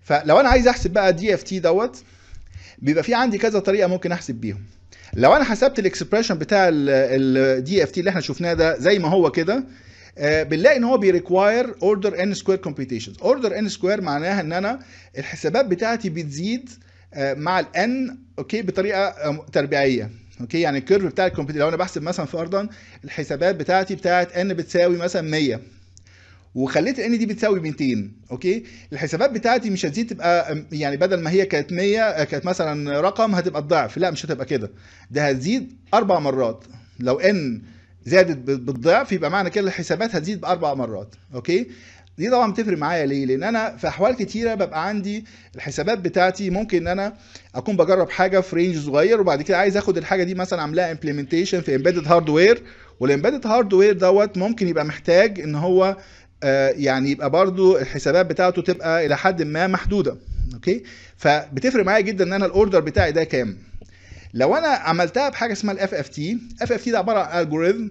فلو انا عايز احسب بقى دي اف تي دوت بيبقى في عندي كذا طريقه ممكن احسب بيهم لو انا حسبت الاكسبريشن بتاع الدي اف تي اللي احنا شفناه ده زي ما هو كده آه، بنلاقي ان هو بيريكواير اوردر ان سكوير كومبيوتيشنز اوردر ان سكوير معناها ان انا الحسابات بتاعتي بتزيد آه، مع الان اوكي بطريقه آه، تربيعيه اوكي يعني الكيرف بتاع الكمبيوتر لو انا بحسب مثلا فرضا الحسابات بتاعتي بتاعت ان بتساوي مثلا 100 وخليت ان دي بتساوي 200 اوكي الحسابات بتاعتي مش هتزيد تبقى أم، يعني بدل ما هي كانت 100 آه، كانت مثلا رقم هتبقى الضعف لا مش هتبقى كده ده هتزيد اربع مرات لو ان زادت ب- بالضعف يبقى معنى كده الحسابات هتزيد باربع مرات اوكي دي طبعا بتفرق معايا ليه لان انا في احوال كتيره ببقى عندي الحسابات بتاعتي ممكن ان انا اكون بجرب حاجه في رينج صغير وبعد كده عايز اخد الحاجه دي مثلا عاملاها امبلمنتيشن في امبيدد هاردوير والامبيدد هاردوير دوت ممكن يبقى محتاج ان هو آه، يعني يبقى برضو الحسابات بتاعته تبقى الى حد ما محدوده اوكي فبتفرق معايا جدا ان انا الاوردر بتاعي ده كام لو انا عملتها بحاجه اسمها الاف اف تي اف اف تي ده عباره عن الجوريزم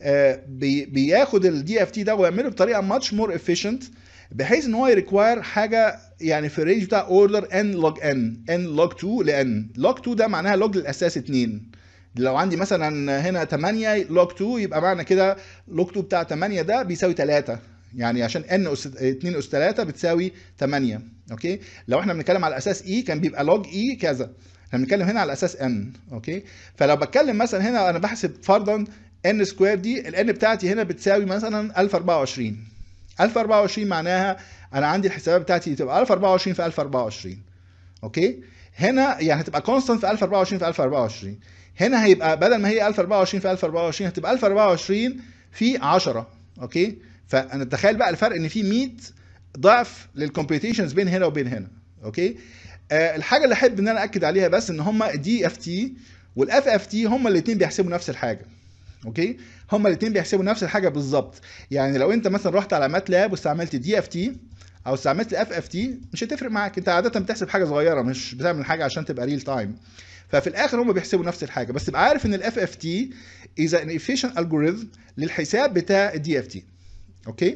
بياخد الدي اف تي ده ويعمله بطريقه ماتش مور efficient بحيث ان هو يريكواير حاجه يعني في الرينج بتاع اوردر ان لوج ان ان لوج 2 لان لوج 2 ده معناها لوج للاساس 2 لو عندي مثلا هنا 8 لوج 2 يبقى معنى كده لوج 2 بتاع 8 ده بيساوي 3 يعني عشان ان اس 2 اس 3 بتساوي 8 اوكي لو احنا بنتكلم على اساس اي كان بيبقى لوج اي كذا احنا بنتكلم هنا على اساس ان اوكي فلو بتكلم مثلا هنا انا بحسب فرضا ان سكوير دي الان بتاعتي هنا بتساوي مثلا 1024 1024 معناها انا عندي الحسابات بتاعتي تبقى 1024 في 1024 اوكي هنا يعني هتبقى كونستانت في 1024 في 1024 هنا هيبقى بدل ما هي 1024 في 1024 هتبقى 1024 في 10 اوكي فانا تخيل بقى الفرق ان في 100 ضعف للكمبيوتيشنز بين هنا وبين هنا اوكي آه الحاجه اللي احب ان انا اكد عليها بس ان هما دي اف تي والاف اف تي هما الاثنين بيحسبوا نفس الحاجه اوكي هما الاثنين بيحسبوا نفس الحاجه بالظبط يعني لو انت مثلا رحت على ماتلاب واستعملت دي اف تي او استعملت الاف اف تي مش هتفرق معاك انت عاده بتحسب حاجه صغيره مش بتعمل حاجه عشان تبقى ريل تايم ففي الاخر هم بيحسبوا نفس الحاجه بس تبقى عارف ان الاف اف تي is an efficient algorithm للحساب بتاع الدي اف تي اوكي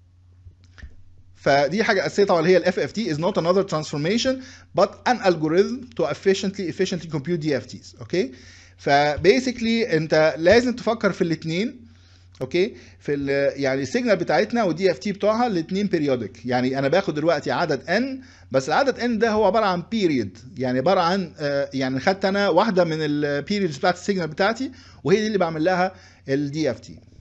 فدي حاجه اساسيه طبعا اللي هي الاف اف تي is not another transformation but an algorithm to efficiently efficiently compute DFTs اوكي فبيسكلي انت لازم تفكر في الاثنين اوكي في ال يعني السيجنال بتاعتنا والدي اف تي بتوعها الاثنين بيريودك يعني انا باخد دلوقتي عدد ان بس العدد ان ده هو عباره عن بيريد يعني عباره عن آه، يعني خدت انا واحده من البيريدز بتاعت السيجنال بتاعتي وهي دي اللي بعمل لها الدي اف تي